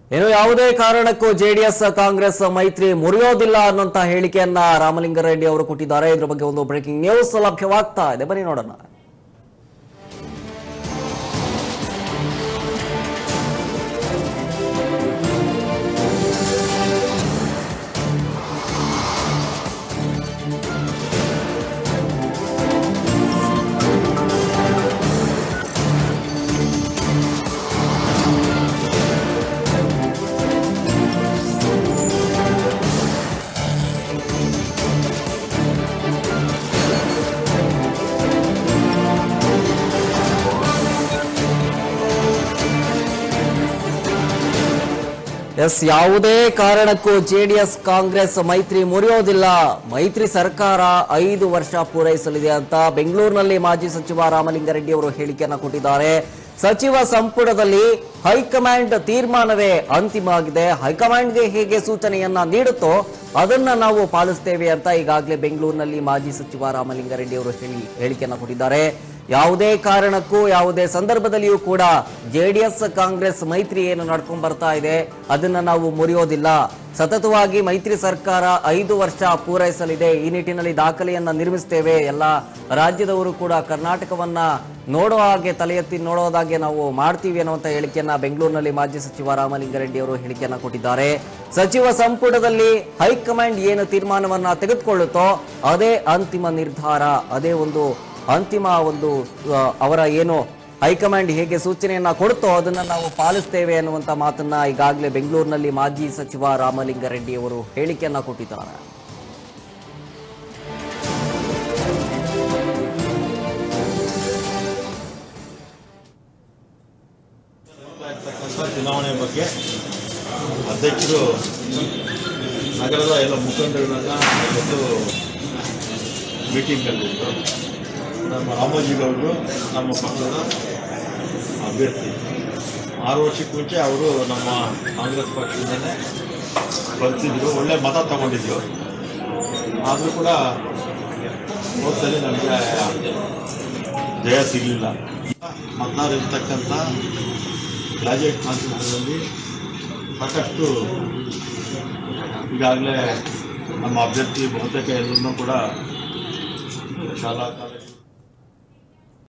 ಇನ್ನು ಯಾವುದೇ ಕಾರಣಕ್ಕೂ ಜೆಡಿಎಸ್ ಕಾಂಗ್ರೆಸ್ ಮೈತ್ರಿ ಮುರಿಯೋದಿಲ್ಲ ಅನ್ನುವಂತ ಹೇಳಿಕೆಯನ್ನ ರಾಮಲಿಂಗಾರೆಡ್ಡಿ ಅವರು ಕೊಟ್ಟಿದ್ದಾರೆ ಇದ್ರ ಬಗ್ಗೆ ಒಂದು ಬ್ರೇಕಿಂಗ್ ನ್ಯೂಸ್ ಲಭ್ಯವಾಗ್ತಾ ಇದೆ ಬನ್ನಿ ನೋಡೋಣ ಎಸ್ ಯಾವುದೇ ಕಾರಣಕ್ಕೂ ಜೆಡಿಎಸ್ ಕಾಂಗ್ರೆಸ್ ಮೈತ್ರಿ ಮುರಿಯೋದಿಲ್ಲ ಮೈತ್ರಿ ಸರ್ಕಾರ ಐದು ವರ್ಷ ಪೂರೈಸಲಿದೆ ಅಂತ ಬೆಂಗಳೂರಿನಲ್ಲಿ ಮಾಜಿ ಸಚಿವ ರಾಮಲಿಂಗಾರೆಡ್ಡಿ ಅವರು ಹೇಳಿಕೆಯನ್ನ ಕೊಟ್ಟಿದ್ದಾರೆ ಸಚಿವ ಸಂಪುಟದಲ್ಲಿ ಹೈಕಮಾಂಡ್ ತೀರ್ಮಾನವೇ ಅಂತಿಮ ಆಗಿದೆ ಹೈಕಮಾಂಡ್ಗೆ ಹೇಗೆ ಸೂಚನೆಯನ್ನ ನೀಡುತ್ತೋ ಅದನ್ನ ನಾವು ಪಾಲಿಸ್ತೇವೆ ಅಂತ ಈಗಾಗಲೇ ಬೆಂಗಳೂರಿನಲ್ಲಿ ಮಾಜಿ ಸಚಿವ ರಾಮಲಿಂಗಾರೆಡ್ಡಿ ಅವರು ಹೇಳಿ ಹೇಳಿಕೆಯನ್ನ ಕೊಟ್ಟಿದ್ದಾರೆ ಯಾವುದೇ ಕಾರಣಕ್ಕೂ ಯಾವುದೇ ಸಂದರ್ಭದಲ್ಲಿಯೂ ಕೂಡ ಜೆಡಿಎಸ್ ಕಾಂಗ್ರೆಸ್ ಮೈತ್ರಿ ಏನು ನಡ್ಕೊಂಡ್ ಬರ್ತಾ ಇದೆ ಅದನ್ನ ನಾವು ಮುರಿಯೋದಿಲ್ಲ ಸತತವಾಗಿ ಮೈತ್ರಿ ಸರ್ಕಾರ ಐದು ವರ್ಷ ಪೂರೈಸಲಿದೆ ಈ ನಿಟ್ಟಿನಲ್ಲಿ ದಾಖಲೆಯನ್ನ ನಿರ್ಮಿಸ್ತೇವೆ ಎಲ್ಲ ರಾಜ್ಯದವರು ಕೂಡ ಕರ್ನಾಟಕವನ್ನ ನೋಡೋ ಹಾಗೆ ತಲೆ ಎತ್ತಿ ನೋಡೋದಾಗೆ ನಾವು ಮಾಡ್ತೀವಿ ಅನ್ನುವಂತ ಹೇಳಿಕೆಯನ್ನ ಬೆಂಗಳೂರಿನಲ್ಲಿ ಮಾಜಿ ಸಚಿವ ರಾಮಲಿಂಗಾರೆಡ್ಡಿ ಅವರು ಹೇಳಿಕೆಯನ್ನ ಕೊಟ್ಟಿದ್ದಾರೆ ಸಚಿವ ಸಂಪುಟದಲ್ಲಿ ಹೈಕಮಾಂಡ್ ಏನು ತೀರ್ಮಾನವನ್ನ ತೆಗೆದುಕೊಳ್ಳುತ್ತೋ ಅದೇ ಅಂತಿಮ ನಿರ್ಧಾರ ಅದೇ ಒಂದು ಅಂತಿಮ ಒಂದು ಆ, ಅವರ ಏನು ಹೈಕಮಾಂಡ್ ಹೇಗೆ ಸೂಚನೆಯನ್ನ ಕೊಡುತ್ತೋ ಅದನ್ನ ನಾವು ಪಾಲಿಸ್ತೇವೆ ಅನ್ನುವಂತ ಮಾತನ್ನ ಈಗಾಗಲೇ ಬೆಂಗಳೂರಿನಲ್ಲಿ ಮಾಜಿ ಸಚಿವ ರಾಮಲಿಂಗಾರೆಡ್ಡಿ ಅವರು ಹೇಳಿಕೆಯನ್ನ ಕೊಟ್ಟಿದ್ದಾರೆ ಇರ್ತಕ್ಕಂಥ ಚುನಾವಣೆ ಬಗ್ಗೆ ಅಧ್ಯಕ್ಷರು ನಗರದ ಎಲ್ಲ ಮುಖಂಡರನ್ನ ಇವತ್ತು ಮೀಟಿಂಗ್ ಕರೆದಿದ್ರು ನಮ್ಮ ರಾಮೋಜಿಗೌಡರು ನಮ್ಮ ಪಕ್ಷದ ಅಭ್ಯರ್ಥಿ ಆರು ವರ್ಷಕ್ಕೆ ಮುಂಚೆ ಅವರು ನಮ್ಮ ಕಾಂಗ್ರೆಸ್ ಪಕ್ಷದಿಂದನೇ ಬರ್ತಿದ್ರು ಒಳ್ಳೆ ಮತ ತಗೊಂಡಿದ್ರು ಆದರೂ ಕೂಡ ಹೋದ್ಸಲಿ ನಮಗೆ ಜಯ ಸಿಗಲಿಲ್ಲ ಮತದಾರ ಇರ್ತಕ್ಕಂಥ ಗ್ರಾಜುಯೇಟ್ ಕಾನ್ಸೆಪ್ಟಲ್ಲಿ ಸಾಕಷ್ಟು ಈಗಾಗಲೇ ನಮ್ಮ ಅಭ್ಯರ್ಥಿ ಬಹುತೇಕ ಎಲ್ಲರನ್ನೂ ಕೂಡ ಶಾಲಾ ಕಾಲೇಜು